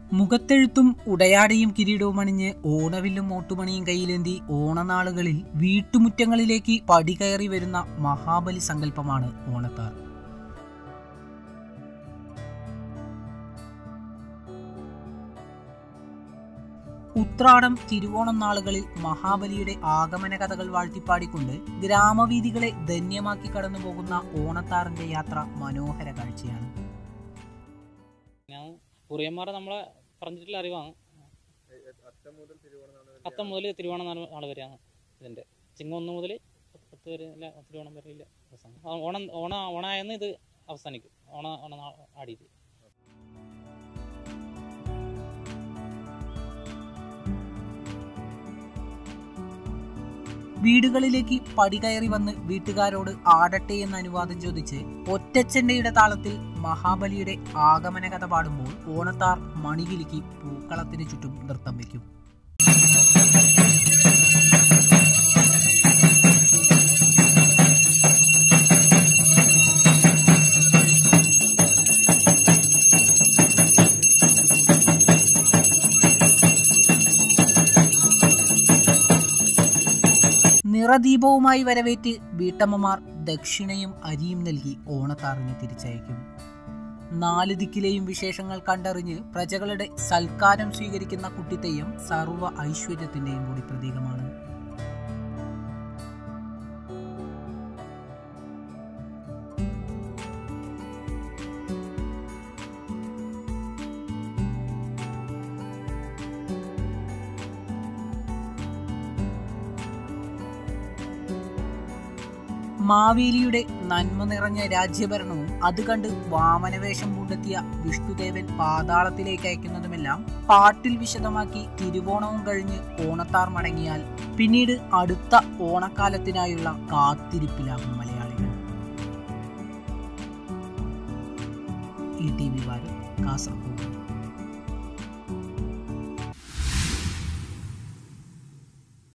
മുഖത്തെഴുത്തും ഉടയാടയും കിരീടവും അണിഞ്ഞ് ഓണവില്ലും മോട്ടുമണിയും കയ്യിലേന്തി ഓണനാളുകളിൽ വീട്ടുമുറ്റങ്ങളിലേക്ക് പടികയറി വരുന്ന മഹാബലി സങ്കല്പമാണ് ഓണത്താർ ഉത്രാടം തിരുവോണം നാളുകളിൽ മഹാബലിയുടെ ആഗമന കഥകൾ വാഴ്ത്തിപ്പാടിക്കൊണ്ട് ഗ്രാമവീഥികളെ ധന്യമാക്കി കടന്നു പോകുന്ന ഓണത്താറിന്റെ യാത്ര മനോഹര കാഴ്ചയാണ് ഞാൻ കുറിയന്മാരെ നമ്മളെ പറഞ്ഞിട്ടുള്ള അറിവാണ് അത്തം മുതൽ തിരുവോണം നാൾ നാൾ വരെയാണ് ഇതിൻ്റെ ചിങ്ങം ഒന്ന് മുതൽ പത്ത് വരെ ഇല്ല തിരുവോണം വരെ ഇല്ല അവസാനം ആ ഓണം ഓണ ഓണായെന്ന് ഇത് അവസാനിക്കും ഓണ ഓണ നാ- ആടിയിട്ട് വീടുകളിലേക്ക് പടികയറി വന്ന് വീട്ടുകാരോട് ആടട്ടെ എന്ന അനുവാദം ചോദിച്ച് ഒറ്റച്ചെണ്ടയുടെ താളത്തിൽ മഹാബലിയുടെ ആഗമന കഥ പാടുമ്പോൾ ഓണത്താർ മണികിലിക്ക് പൂക്കളത്തിന് ചുറ്റും നൃത്തം വയ്ക്കും നിറദീപവുമായി വരവേറ്റ് വീട്ടമ്മമാർ ദക്ഷിണയും അരിയും നൽകി ഓണത്താറിന് തിരിച്ചയക്കും നാല് ദിക്കിലെയും വിശേഷങ്ങൾ കണ്ടറിഞ്ഞ് പ്രജകളുടെ സൽക്കാരം സ്വീകരിക്കുന്ന കുട്ടിത്തെയ്യം സർവ്വ ഐശ്വര്യത്തിന്റെയും കൂടി പ്രതീകമാണ് മാവേലിയുടെ നന്മ നിറഞ്ഞ രാജ്യഭരണവും അത് കണ്ട് വാമനവേഷം പൂണ്ടെത്തിയ വിഷ്ണുദേവൻ പാതാളത്തിലേക്ക് അയക്കുന്നതുമെല്ലാം പാട്ടിൽ വിശദമാക്കി തിരുവോണവും കഴിഞ്ഞ് ഓണത്താർ മടങ്ങിയാൽ പിന്നീട് അടുത്ത ഓണക്കാലത്തിനായുള്ള കാത്തിരിപ്പിലാകും മലയാളികൾ E T V Bharat Kasaragod